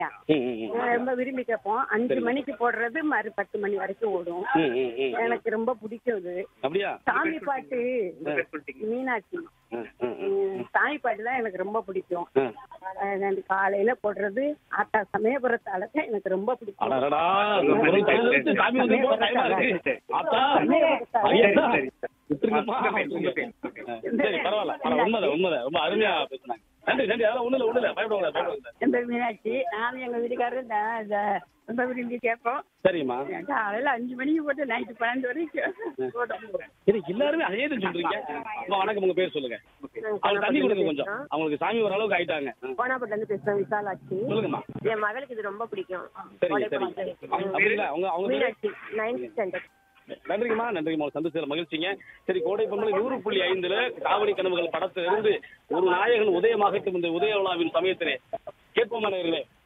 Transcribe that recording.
ம், ம், ம். நான் ரொம்ப விரும்பி கேட்போம் அஞ்சு சரிங்க. மணிக்கு போடுறது மறு பத்து மணி வரைக்கும் ஓடும் ம், ம், ம். எனக்கு ரொம்ப பிடிக்கும் இது அப்படியா சாமி பாட்டு மீனாட்சி ம், ம், ம். ம், சாமி பாட்டு தான் எனக்கு ரொம்ப பிடிக்கும் ம். அஹ் நான் காலையில போடுறது ஆத்தா சமயபுரத்தால தான் எனக்கு ரொம்ப பிடிக்கும் அடடடா, இந்த குரல் தழுவிட்டு சாமி வந்து போக பயமா இருக்கு. ஆத்தா, ஐயா, விட்டுருங்கப்பா. சரி, பரவாயில்ல, பரவாயில்ல. உண்மைதான், உண்மைதான். ரொம்ப அருமையா பேசுனாங்க. நன்றி, நன்றி. அதெல்லாம் ஒண்ணும் இல்ல, ஒண்ணும் இல்ல. பயப்படக்கூடாது, பயப்படக்கூடாது. எந்த மீனாட்சி நானும் எங்க வீட்டுக்காரரும் தான் இத ரொம்ப விரும்பி கேட்போம் சரிம்மா காலையில அஞ்சு மணிக்கு போட்டு நைட்டு பன்னெண்டு வரைக்கும் போடுறோம். இது எல்லாருமே அதே தான் சொல்றீங்க அம்மா, வணக்கம் உங்க பேர் சொல்லுங்க அவங்க தண்ணி கொடுங்க கொஞ்சம் அவங்களுக்கு சாமி வர அளவுக்கு ஆயிட்டாங்க ம். கோனாப்பட்டில இருந்து பேசுறேன் விசாலாட்சி சொல்லுங்கம்மா என் மகளுக்கு இது ரொம்ப பிடிக்கும் சரிங்க சரிங்க அப்படிங்களா அவங்க அவங்க பேரு? மீனாட்சி நைன்த் ஸ்டாண்டர்ட் நன்றிங்கம்மா நன்றிங்கம்மா உங்க சந்திச்சதுல மகிழ்ச்சிங்க சரி கோடை பொங்கல் நூறு புள்ளி ஐந்துல காவடி கனவுகள் படத்திலிருந்து ஒரு நாயகன் உதயமாகட்டும் இந்த உதய விழாவின் சமயத்திலே கேட்போமா நேர்களே